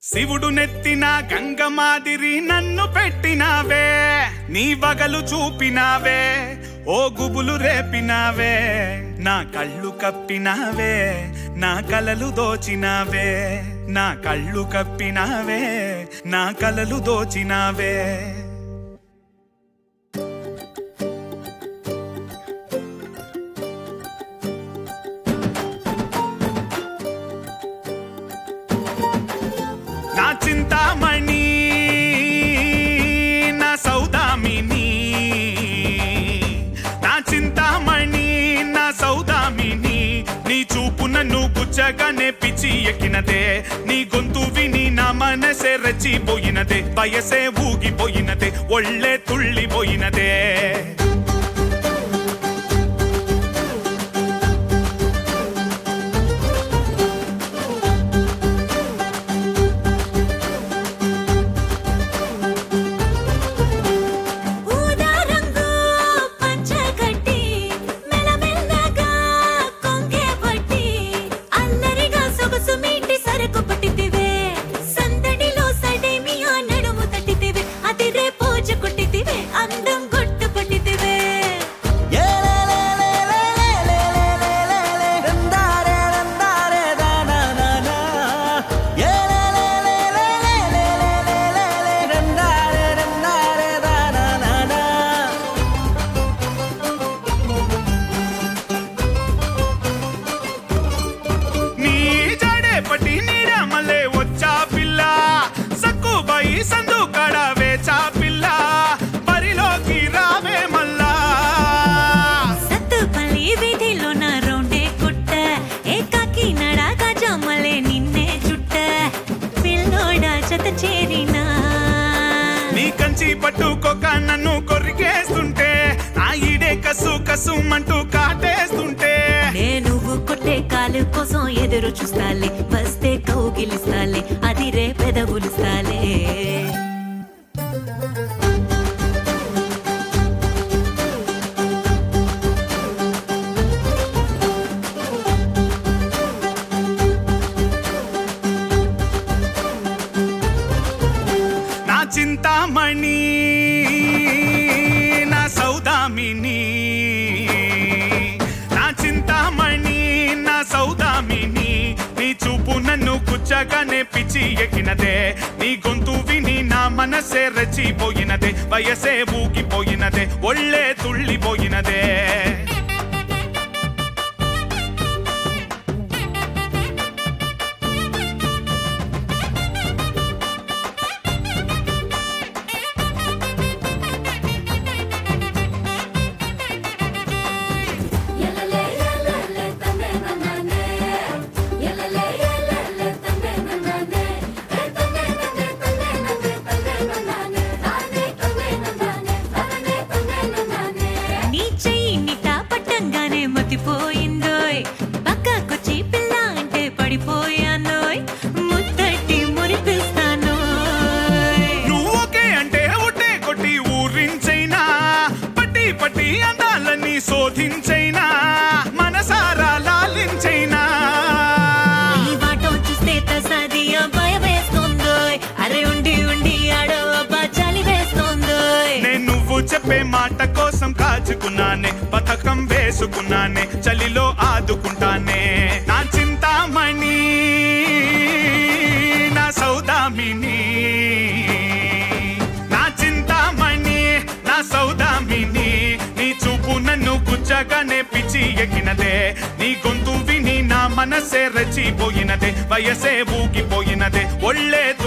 శివుడు నెత్తిన గంగ మాదిరి నన్ను పెట్టినావే నీ వగలు చూపినావే ఓ గుబులు రేపినావే నా కళ్ళు కప్పినావే నా కలలు దోచినావే నా కళ్ళు కప్పినావే నా కలలు దోచినావే నా చింతామణి నా సౌదామిని నా చింతామణి నా సౌదామిని నీ చూపు నన్ను గుచ్చగానే పిచ్చి ఎక్కినదే నీ గొంతు విని నా మనసే రచ్చిపోయినదే వయసే ఊగిపోయినదే ఒళ్ళే తుళ్ళిపోయినదే ఊదా రంగు పంచగట్టి మెలమెల్లగా కొంగే పట్టి అల్లరిగా సొగసు మీటి సరుకు పట్టితివే సందడిలో సడేమియా నడుము తట్టితివే అదిరే పోజ కొట్టితివే అందం కొట్టు పట్టితివే నీ జడే పట్టి నీడమలే వచ్చా పిల్ల సక్కుబాయి సందు కడ వేచా పిల్ల బరిలోకి రావే మల్లా సత్తుపల్లి వీధిలో నా రౌండే కుట్ట ఏకాకి నడాగా జమ్మలే నిన్నే చుట్ట పిల్లోడా జత చేరినా నీ కంచి పట్టుకోక నన్ను కొరికేస్తుంటే నా ఈడే కసు కసుమంటూ కాటేస్తుంటే నే నువ్వు కొట్టే కాలు కోసం ఎదురు చూస్తాలే వస్తే కౌగిలిస్తాలే అది రే పెదవులిస్తాలే నా చింతామణి నా సౌదామిని నా చింతామణి నా సౌదామిని నీ చూపు నన్ను గుచ్చగానే పిచ్చి ఎక్కినదే నీ గొంతు విని నా మనసే రచ్చిపోయినదే వయసే ఊగిపోయినదే ఒళ్ళే తుళ్ళిపోయినదే నీ చెయ్యి నిట పట్టంగానే మతిపోయిందోయ్ పక్కకొచ్చి పిల్ల అంటే పడిపోయానోయ్ ముద్దటి మురిపిస్తానోయ్ నువ్వు ఓకే అంటే ఉట్టే కొట్టి ఊరించైనా పట్టి పట్టి అందాలని శోధించైనా మనసారా లాలించైనా ఈ వాటం చూస్తే తసదియా భయం వేస్తోందోయ్ అరే ఉండి ఉండి ఆడో అబ్బా చలి వేస్తోందోయ్ నేను నువ్వు చెప్పే మాట కోసం కాచుకున్నానే పథకం వేసుకున్నానే చలిలో ఆదుకుంటానే నా చింతామణి నా సౌదామిని నా చింతామణి నా సౌదామిని నీ చూపు నన్ను గుచ్చగానే పిచ్చి ఎక్కినదే నీ గొంతు విని నా మనసే రచ్చిపోయినదే వయసే ఊగిపోయినదే ఒళ్ళే